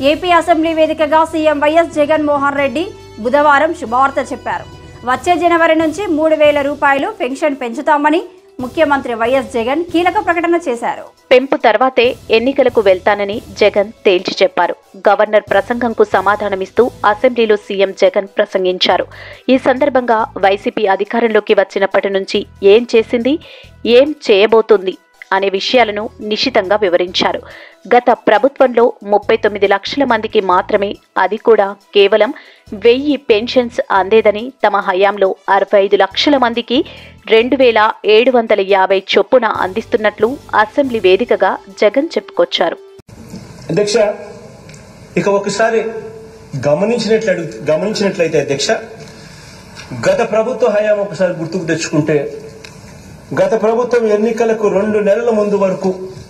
AP assembly వేదికగా CM YS Jaganmohan Reddy బుధవారం శుభవార్త చెప్పారు వచ్చే జనవరి నుంచి మూడు వేల రూపాయలు పెన్షన్ పెంచుతామని ముఖ్యమంత్రి వైఎస్ జగన్ కీలక ప్రకటన చేశారు పెంపు తర్వాతే ఎన్నికలకు వెళ్తానని జగన్ తేల్చి చెప్పారు గవర్నర్ ప్రసంగంకు సమాధానమిస్తూ అసెంబ్లీలో సీఎం జగన్ ప్రసంగించారు ఈ సందర్భంగా వైసీపీ అధికారంలోకి వచ్చినప్పటి నుంచి ఏం చేసింది ఏం చేయబోతుంది అనే విషయాలను నిశితంగా వివరించారు గత ప్రభుత్వంలో ముప్పై తొమ్మిది లక్షల మందికి మాత్రమే అది కూడా కేవలం వెయ్యి పెన్షన్స్ అందేదని తమ హయాంలో అరవై ఐదు లక్షల మందికి రెండు వేల ఏడు వందల యాభై చొప్పున అందిస్తున్నట్లు అసెంబ్లీ వేదికగా జగన్ చెప్పుకొచ్చారు అధ్యక్ష ఇక ఒకసారి గమనించినట్లు అడుగు- గమనించినట్లయితే అధ్యక్ష గత ప్రభుత్వ హయాం ఒకసారి గుర్తుకు తెచ్చుకుంటే గత ప్రభుత్వం ఎన్నికలకు రెండు నెలల ముందు వరకు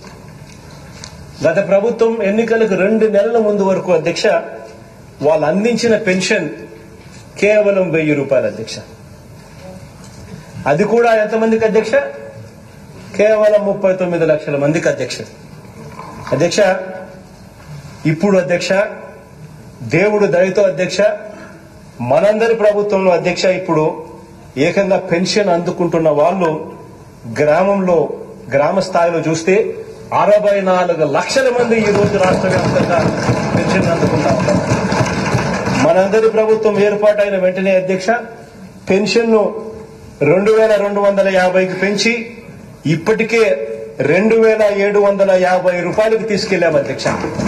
గత ప్రభుత్వం ఎన్నికలకు రెండు నెలల ముందు వరకు అధ్యక్ష వాళ్ళు అందించిన పెన్షన్ కేవలం వెయ్యి రూపాయలు అధ్యక్ష అది కూడా ఎంతమందికి అధ్యక్ష కేవలం ముప్పై తొమ్మిది లక్షల మందికి అధ్యక్ష అధ్యక్ష ఇప్పుడు అధ్యక్ష దేవుడు దయతో అధ్యక్ష మనందరి ప్రభుత్వంలో అధ్యక్ష ఇప్పుడు ఏకంగా పెన్షన్ అందుకుంటున్న వాళ్ళు గ్రామంలో గ్రామ స్థాయిలో చూస్తే అరవై నాలుగు లక్షల మంది ఈ రోజు రాష్ట్ర వ్యాప్తంగా పెన్షన్ అందుకుంటా ఉన్నారు మనందరి ప్రభుత్వం ఏర్పాటైన వెంటనే అధ్యక్ష పెన్షన్ ను రెండు వేల రెండు వందల యాభైకి పెంచి ఇప్పటికే రెండు వేల ఏడు వందల యాభై రూపాయలకు తీసుకెళ్లాం అధ్యక్ష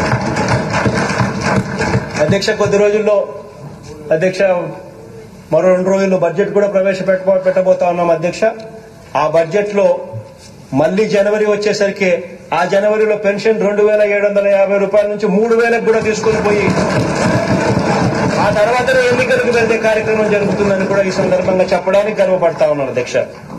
అధ్యక్ష కొద్ది రోజుల్లో అధ్యక్ష మరో రెండు రోజుల్లో బడ్జెట్ కూడా ప్రవేశపెట్ట పెట్టబోతా ఉన్నాం అధ్యక్ష ఆ బడ్జెట్ లో మళ్ళీ జనవరి వచ్చేసరికి ఆ జనవరిలో పెన్షన్ రెండు వేల ఏడు వందల యాభై రూపాయల నుంచి మూడు వేలకు కూడా తీసుకుని పోయి ఆ తర్వాత ఎన్నికలకు వెళ్తే కార్యక్రమం జరుగుతుందని కూడా ఈ సందర్భంగా చెప్పడానికి గర్వపడతా ఉన్నాను అధ్యక్ష